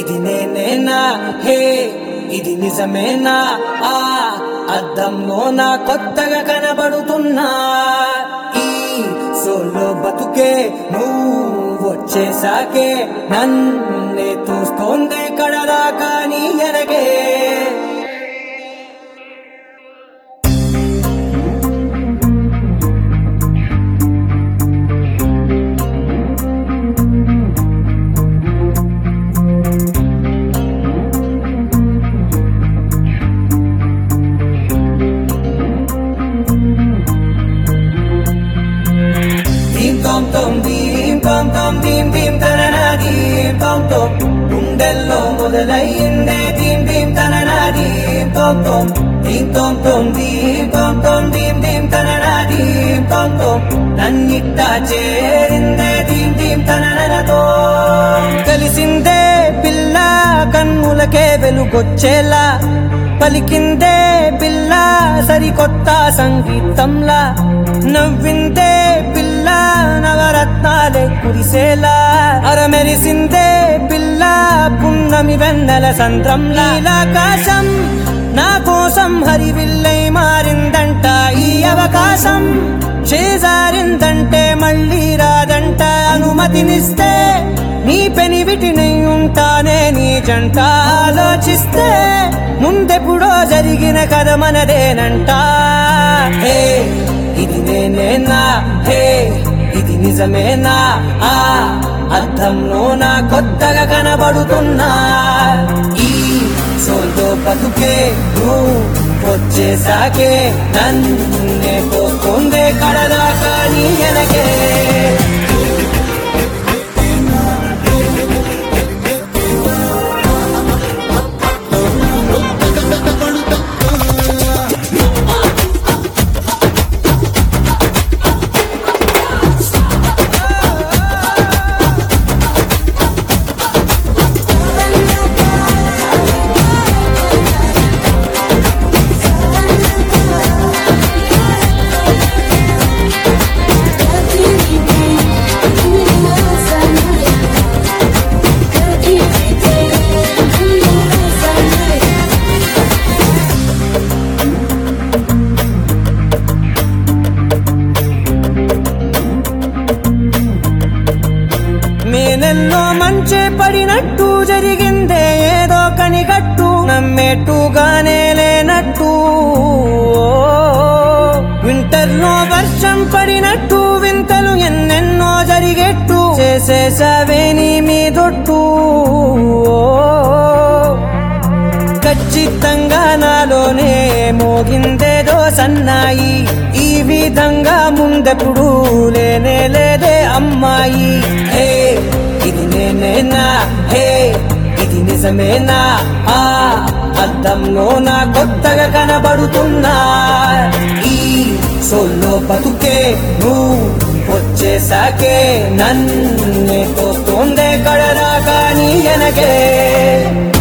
ఇది నేనేనా హే ఇది నిజమేనా ఆ అద్దంలో నా కొత్తగా కనబడుతున్నా ఈ సోలో బతుకే నువ్వు వచ్చేసాకే నన్నే చూస్తోందే కడదాకా నీ ఎనగే దీం తోం తోం దీం తోం తోం దీం దీం తననా దీం తోం తోం గుండెల్లో మొదలయ్యిందే దీం దీం తననా దీం తోం తోం దీం తోం తోం దీం తోం తోం దీం దీం తననా దీం తోం తోం నన్నిట్టా చేరిందే దీం దీం తననతో కలిసిందే పిల్ల కన్నులకే వెలుగొచ్చేలా పలికిందే పిల్ల సరికొత్త సంగీతంలా నవ్విందే పిల్ల నవరత్నాలే కురిసేలా అరమెరిసిందే పిల్ల పున్నమి వెన్నెల సంద్రంలా ఆకాశం నా కోసం హరివిల్లై మారిందంట ఈ అవకాశం చేజారిందంటే మళ్ళీ రాదంట అనుమతినిస్తే నీ పెనివిటినై ఉంటానే నీ జంట ఆలోచిస్తే ముందెప్పుడో జరిగిన కథ మనదేనంట హే ఇది నేనేనా హే ఇది నిజమేనా ఆ అర్థంలో నా కొత్తగా కనబడుతున్నా ఈ సోల్తో బతుకే నువ్వు వచ్చేసాకే నన్నే పోతుందే కడదాకా నీ ఎనకే మేనెల్లో మంచే పడినట్టు జరిగిందే ఏదో కనిగట్టు నమ్మేట్టుగానే లేనట్టు వింటర్లో వర్షం పడినట్టు వింతలు ఎన్నెన్నో జరిగేట్టు చేసేసావే నీ మీదొట్టు ఖచ్చితంగా నాలోనే మోగిందేదో సన్నాయి ఈ విధంగా ముందెప్పుడు లేనే లేదే అమ్మాయి హే ఇది నేనేనా హే ఇది నిజమేనా ఆ అద్దంలో నా కొత్తగా కనబడుతున్నా ఈ సోల్లో బతుకే నువ్వు వచ్చేసాకే నన్నే తోస్తోందే కడరా కానీ ఎనగే